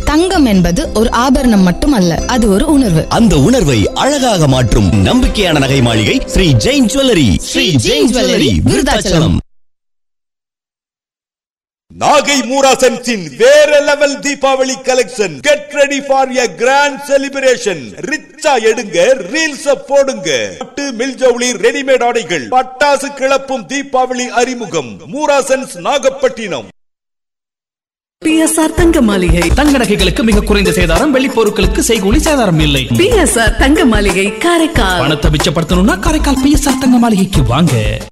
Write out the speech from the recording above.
தங்கம் என்பது ஒரு ஆபரணம் மட்டுமல்ல அது ஒரு உணர்வு அந்த உணர்வை அழகாக மாற்றும் நம்பிக்கையான நகை மாளிகை ஸ்ரீ ஜெயின் ஜுவல்லரி ஸ்ரீ ஜெயின் ஜுவல்லரி விருதாச்சலம் நாகை மூராசன்ஸின் வேற level Deepavali collection get ready for a grand celebration ரிச்சா எடுங்க ரீல்ஸ் போடுங்க பட்டு மில்ஜவுளி ரெடிமேட் ஆடைகள் பட்டாசு கிளப்பும் தீபாவளி அறிமுகம் மூராசன்ஸ் நாகப்பட்டினம் பிஎஸ்ஆர் தங்க மாளிகை தங்க நகைகளுக்கு மிக குறைந்த சேதாரம் வெள்ளி பொருட்களுக்கு செய்கூலி சேதாரம் இல்லை பிஎஸ்ஆர் தங்க மாளிகை காரைக்கால் பணத்தை மிச்சப்படுத்தணும்னா காரைக்கால் பிஎஸ்ஆர் தங்க மாளிகைக்கு வாங்க